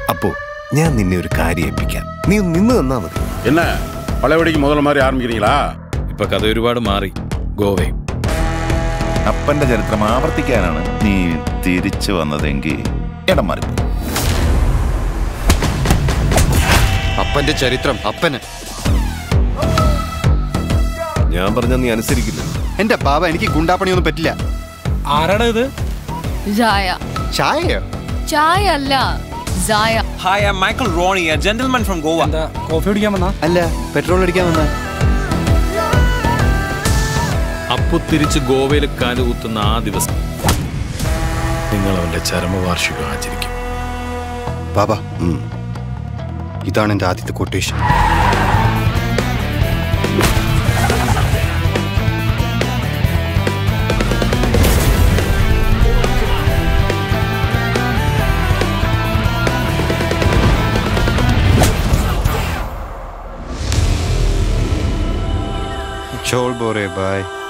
അപ്പോ ഞാൻ നിന്നെ ഒരു കാര്യം ഏൽപ്പിക്കാം നീ ഒന്ന് നിന്ന് തന്നാ മതി என்ன பழையபடிக்கு முதல்ல மாதிரி ஆரம்பிக்கிறீங்களா ഇപ്പൊ കഥ ഒരുപാട് മാറി ഗോവയും അപ്പന്റെ ചരിത്രം ആവർത്തിക്കാനാണ് നീ തിരിച്ചു വന്നതെങ്കിൽ ഇടം മാറി അപ്പന്റെ ചരിത്രം അപ്പന് ഞാൻ പറഞ്ഞ നീ അനുസരിക്കില്ല എന്റെ ബാബ എനിക്ക് ഗുണ്ടാപ്പണിയൊന്നും പറ്റില്ല ആരാടാ ഇത് ജായ ചായയോ ചായ അല്ല ജായ Hi, I'm Michael Roney, a gentleman from Goa. എന്താ കോഫി കുടിക്കാൻ വന്നാ അല്ല പെട്രോൾ അടിക്കാൻ വന്ന അപ്പു തിരിച്ച് ഗോവയിൽ കാലുകുത്തുന്ന ആ ദിവസം നിങ്ങൾ അവന്റെ ചരമവാർഷികം ആചരിക്കും ബാബ ഇതാണ് എന്റെ ആദ്യത്തെ കൊട്ടേഷൻ ചോൾ ബോറെ ബായ്